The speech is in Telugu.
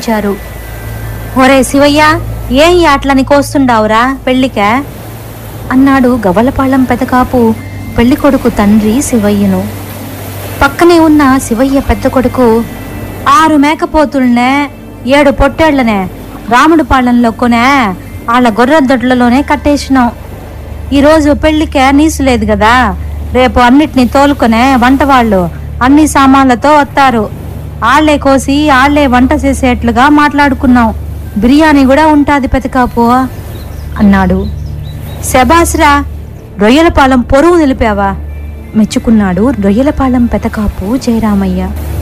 పిలిపించారు ఒరే శివయ్య ఏం ఈ ఆటలని కోస్తుండావురా పెళ్ళికే అన్నాడు గవలపాళెం పెదకాపు పెళ్లి కొడుకు తండ్రి శివయ్యను పక్కనే ఉన్న శివయ్య పెద్ద కొడుకు ఆరు మేకపోతుల్నే ఏడు పొట్టేళ్లనే రాముడు పాలెంలో కొనే వాళ్ళ గొర్రె దొడ్లలోనే కట్టేసినాం ఈరోజు పెళ్లికే నీసు లేదు కదా రేపు అన్నిటినీ తోలుకొనే వంట వాళ్ళు అన్ని సామాన్లతో వస్తారు ఆళ్లే కోసి ఆళ్లే వంట చేసేట్లుగా మాట్లాడుకున్నాం బిర్యానీ కూడా ఉంటాది పెతకాపు అన్నాడు శబాస్రా రొయ్యలపాలెం పొరుగు నిలిపావా మెచ్చుకున్నాడు రొయ్యలపాలెం పెతకాపు జయరామయ్య